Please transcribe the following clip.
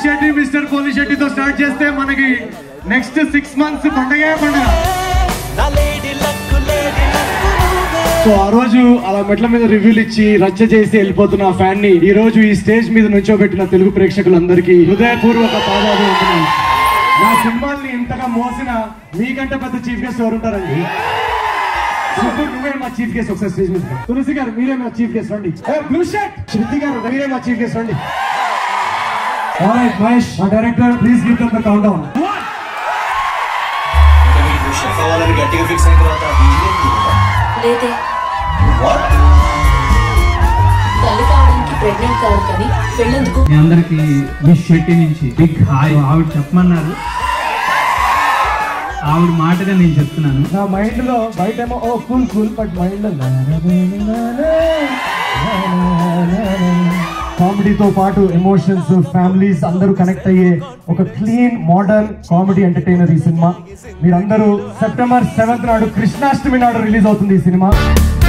Shetty mister పోలి శెట్టితో start చేస్తే మనకి నెక్స్ట్ సిక్స్ మంత్స్ పండగే పండుగ నా లేడీ లక్కు లేడీ లక్కు నువ్వే సో ఆ రోజు అలా మెట్ల మీద రివ్యూలు ఇచ్చి రచ్చ చేసి వెళ్ళిపోతున్న ఆ ఫ్యాన్ ని ఈ రోజు ఈ స్టేజ్ మీద నుంచోబెట్టిన తెలుగు ప్రేక్షకులందరికీ హృదయపూర్వక పాదాభివందనాలు నా సినిమాల్ని ఇంతగా మోసిన మీకంటే పెద్ద చీఫ్ గెస్ట్ ఎవరు ఉంటారండి సిద్ధు, నువ్వే మా చీఫ్ గెస్ట్ ఒకసారి స్టేజ్ మీద తులసి గారు మీరే మా చీఫ్ గెస్ట్ రండి బ్లూ షర్ట్ శృతి గారు మీరే మా చీఫ్ గెస్ట్ రండి Alright, మహేష్ మా director please give them the countdown మీకు షెఫ్ అవ్వాలని గట్టిగా ఫిక్స్ అయిన తర్వాత లేదే వాట్ తల్లి కావడానికి ప్రెగ్నెంట్ కావడం కానీ పెళ్ళెందుకు మీ అందరికి మిస్ శెట్టి నుంచి బిగ్ హాయ్ ఆవిడ చెప్పమన్నారు ఆవిడ మాటగా నేను చెప్తున్నాను నా మైండ్ లో బయట ఏమో ఓ కూల్ కూల్ బట్ మైండ్ లో కామెడీతో పాటు ఎమోషన్స్ ఫ్యామిలీస్ అందరూ కనెక్ట్ అయ్యే ఒక క్లీన్ మోడర్న్ కామెడీ ఎంటర్టైనర్ ఈ సినిమా మీరందరూ సెప్టెంబర్ సెవెంత్ నాడు కృష్ణాష్టమి నాడు రిలీజ్ అవుతుంది ఈ సినిమా